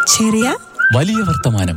ചെറിയ വലിയ വർത്തമാനം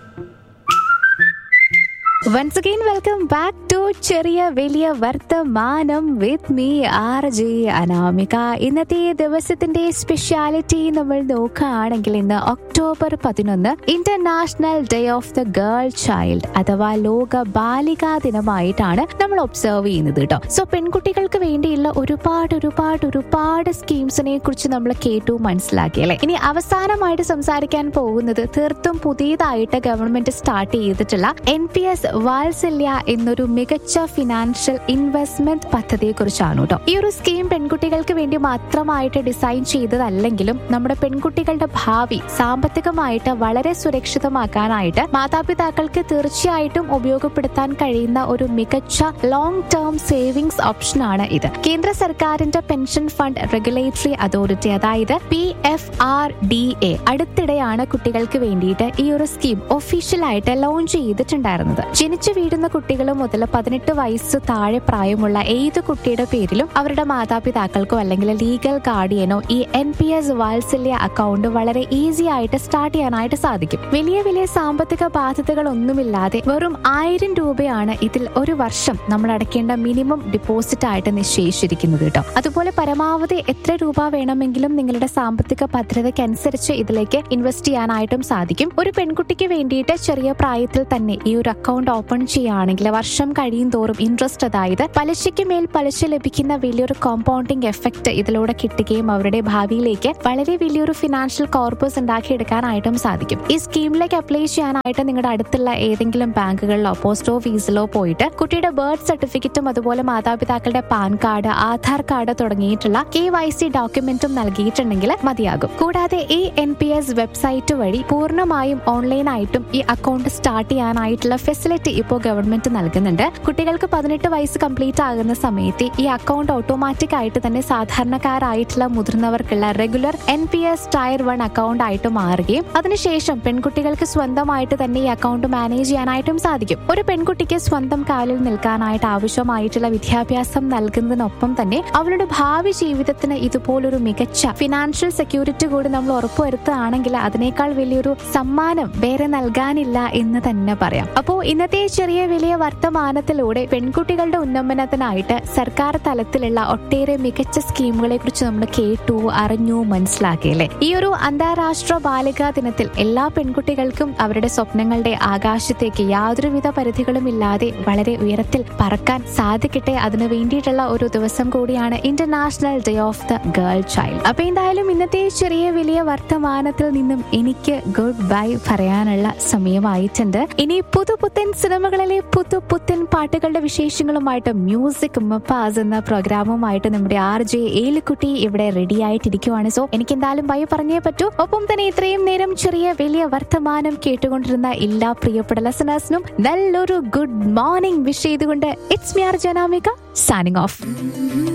once again welcome back to ചെറിയ വലിയ വർത്തമാനം with me R J Anamika ഇന്നത്തെ ദിവസത്തിന്റെ സ്പെഷ്യാലിറ്റി നമ്മൾ നോക്കുകയാണെങ്കിൽ ഇന്ന് ഒക്ടോബർ പതിനൊന്ന് international day of the girl child അഥവാ ലോക ബാലികാ ദിനമായിട്ടാണ് നമ്മൾ ഒബ്സർവ് ചെയ്യുന്നത് കേട്ടോ സോ പെൺകുട്ടികൾക്ക് വേണ്ടിയുള്ള ഒരുപാട് ഒരുപാട് ഒരുപാട് സ്കീംസിനെ കുറിച്ച് നമ്മൾ കേട്ടു മനസ്സിലാക്കി അല്ലെ ഇനി അവസാനമായിട്ട് സംസാരിക്കാൻ പോകുന്നത് തീർത്തും പുതിയതായിട്ട് ഗവൺമെന്റ് സ്റ്റാർട്ട് ചെയ്തിട്ടുള്ള എൻ പി എസ് വാത്സല്യ എന്നൊരു മികച്ച ഫിനാൻഷ്യൽ ഇൻവെസ്റ്റ്മെന്റ് പദ്ധതിയെ കുറിച്ചാണ് കേട്ടോ ഈ ഒരു സ്കീം പെൺകുട്ടികൾക്ക് വേണ്ടി മാത്രമായിട്ട് ഡിസൈൻ ചെയ്തതല്ലെങ്കിലും നമ്മുടെ പെൺകുട്ടികളുടെ ഭാവി സാമ്പത്തികമായിട്ട് വളരെ സുരക്ഷിതമാക്കാനായിട്ട് മാതാപിതാക്കൾക്ക് തീർച്ചയായിട്ടും ഉപയോഗപ്പെടുത്താൻ കഴിയുന്ന ഒരു മികച്ച ലോങ് ടേം സേവിങ്സ് ഓപ്ഷനാണ് ഇത് കേന്ദ്ര സർക്കാരിന്റെ പെൻഷൻ ഫണ്ട് റെഗുലേറ്ററി അതോറിറ്റി അതായത് P F R D A അടുത്തിടെയാണ് കുട്ടികൾക്ക് വേണ്ടിയിട്ട് ഈ ഒരു സ്കീം ഒഫീഷ്യലായിട്ട് ലോഞ്ച് ചെയ്തിട്ടുണ്ടായിരുന്നത് ജനിച്ചു വീഴുന്ന കുട്ടികൾ മുതൽ പതിനെട്ട് വയസ്സ് താഴെ പ്രായമുള്ള ഏത് കുട്ടിയുടെ പേരിലും അവരുടെ മാതാപിതാക്കൾക്കോ അല്ലെങ്കിൽ ലീഗൽ ഗാർഡിയനോ ഈ N P S Vatsalya account വളരെ ഈസി ആയിട്ട് സ്റ്റാർട്ട് ചെയ്യാനായിട്ട് സാധിക്കും വലിയ വലിയ സാമ്പത്തിക ബാധ്യതകൾ ഒന്നുമില്ലാതെ വെറും ആയിരം രൂപയാണ് ഇതിൽ ഒരു വർഷം നമ്മൾ അടയ്ക്കേണ്ട മിനിമം ഡിപ്പോസിറ്റ് ആയിട്ട് നിശ്ചയിച്ചിരിക്കുന്നത് കേട്ടോ അതുപോലെ പരമാവധി എത്ര രൂപ വേണമെങ്കിലും നിങ്ങളുടെ സാമ്പത്തിക ഭദ്രതയ്ക്കനുസരിച്ച് ഇതിലേക്ക് ഇൻവെസ്റ്റ് ചെയ്യാനായിട്ടും സാധിക്കും ഒരു പെൺകുട്ടിക്ക് വേണ്ടിയിട്ട് ചെറിയ പ്രായത്തിൽ തന്നെ ഈ ഒരു അക്കൗണ്ട് ഓപ്പൺ ചെയ്യുകയാണെങ്കിൽ വർഷം കഴിയും തോറും ഇൻട്രസ്റ്റ് അതായത് പലിശയ്ക്ക് മേൽ പലിശ ലഭിക്കുന്ന വലിയൊരു കോമ്പൗണ്ടിങ് എഫക്ട് ഇതിലൂടെ കിട്ടുകയും അവരുടെ ഭാവിയിലേക്ക് വളരെ വലിയൊരു ഫിനാൻഷ്യൽ കോർപ്പസ് ഉണ്ടാക്കിയെടുക്കാനായിട്ടും സാധിക്കും ഈ സ്കീമിലേക്ക് അപ്ലൈ ചെയ്യാനായിട്ട് നിങ്ങളുടെ അടുത്തുള്ള ഏതെങ്കിലും ബാങ്കുകളിലോ പോസ്റ്റ് ഓഫീസിലോ പോയിട്ട് കുട്ടിയുടെ ബർത്ത് സർട്ടിഫിക്കറ്റും അതുപോലെ മാതാപിതാക്കളുടെ പാൻ കാർഡ് ആധാർ കാർഡ് തുടങ്ങിയിട്ടുള്ള കെ വൈ സി ഡോക്യുമെന്റും നൽകിയിട്ടുണ്ടെങ്കിൽ മതിയാകും കൂടാതെ ഈ എൻ പി എസ് വെബ്സൈറ്റ് വഴി പൂർണ്ണമായും ഓൺലൈനായിട്ടും ഈ അക്കൗണ്ട് സ്റ്റാർട്ട് ചെയ്യാനായിട്ടുള്ള ഫെസിലിറ്റി ഇപ്പോൾ ഗവൺമെന്റ് നൽകുന്നുണ്ട് കുട്ടികൾക്ക് പതിനെട്ട് വയസ്സ് കംപ്ലീറ്റ് ആകുന്ന സമയത്ത് ഈ അക്കൗണ്ട് ഓട്ടോമാറ്റിക് ആയിട്ട് തന്നെ സാധാരണക്കാരായിട്ടുള്ള മുതിർന്നവർക്കുള്ള regular N P S tier one account ആയിട്ട് മാറുകയും അതിനുശേഷം പെൺകുട്ടികൾക്ക് സ്വന്തമായിട്ട് തന്നെ ഈ അക്കൗണ്ട് മാനേജ് ചെയ്യാനായിട്ടും സാധിക്കും ഒരു പെൺകുട്ടിക്ക് സ്വന്തം കാലിൽ നിൽക്കാനായിട്ട് ആവശ്യമായിട്ടുള്ള വിദ്യാഭ്യാസം നൽകുന്നതിനൊപ്പം തന്നെ അവളുടെ ഭാവി ജീവിതത്തിന് ഇതുപോലൊരു മികച്ച ഫിനാൻഷ്യൽ സെക്യൂരിറ്റി കൂടി നമ്മൾ ഉറപ്പുവരുത്തുകയാണെങ്കിൽ അതിനേക്കാൾ വലിയൊരു സമ്മാനം വേറെ നൽകാനില്ല എന്ന് തന്നെ പറയാം അപ്പോ ഇന്നത്തെ ചെറിയ വലിയ വർത്തമാനത്തിലൂടെ പെൺകുട്ടികളുടെ ഉന്നമനത്തിനായിട്ട് സർക്കാർ തലത്തിലുള്ള ഒട്ടേറെ മികച്ച സ്കീമുകളെ കുറിച്ച് നമ്മൾ കേട്ടു അറിഞ്ഞു മനസ്സിലാക്കിയല്ലേ ഈ ഒരു അന്താരാഷ്ട്ര ബാലികാ ദിനത്തിൽ എല്ലാ പെൺകുട്ടികൾക്കും അവരുടെ സ്വപ്നങ്ങളുടെ ആകാശത്തേക്ക് യാതൊരുവിധ പരിധികളും ഇല്ലാതെ വളരെ ഉയരത്തിൽ പറക്കാൻ സാധിക്കട്ടെ അതിനു വേണ്ടിയിട്ടുള്ള ഒരു ദിവസം കൂടിയാണ് international day of the girl child അപ്പൊ എന്തായാലും ഇന്നത്തെ ചെറിയ വലിയ വർത്തമാനത്തിൽ നിന്നും എനിക്ക് ഗുഡ് ബൈ പറയാനുള്ള സമയമായിട്ടുണ്ട് ഇനി പുതുപുത്തൻ സിനിമകളിലെ പുതു പുത്തൻ പാട്ടുകളുടെ വിശേഷങ്ങളുമായിട്ട് മ്യൂസിക് മപ്പാസ് എന്ന പ്രോഗ്രാമുമായിട്ട് നമ്മുടെ ആർ ജെ ഏലുക്കുട്ടി ഇവിടെ റെഡി ആയിട്ടിരിക്കുവാണ് സോ എനിക്ക് എന്തായാലും ബൈ പറഞ്ഞേ പറ്റൂ ഒപ്പം തന്നെ ഇത്രയും നേരം ചെറിയ വലിയ വർത്തമാനം കേട്ടുകൊണ്ടിരുന്ന എല്ലാ പ്രിയപ്പെട്ട ലെസണേഴ്സിനും നല്ലൊരു ഗുഡ് മോർണിംഗ് വിഷ് ചെയ്തുകൊണ്ട് ഇറ്റ്സ് മിയാർ ജനാമിക സാനിങ് ഓഫ്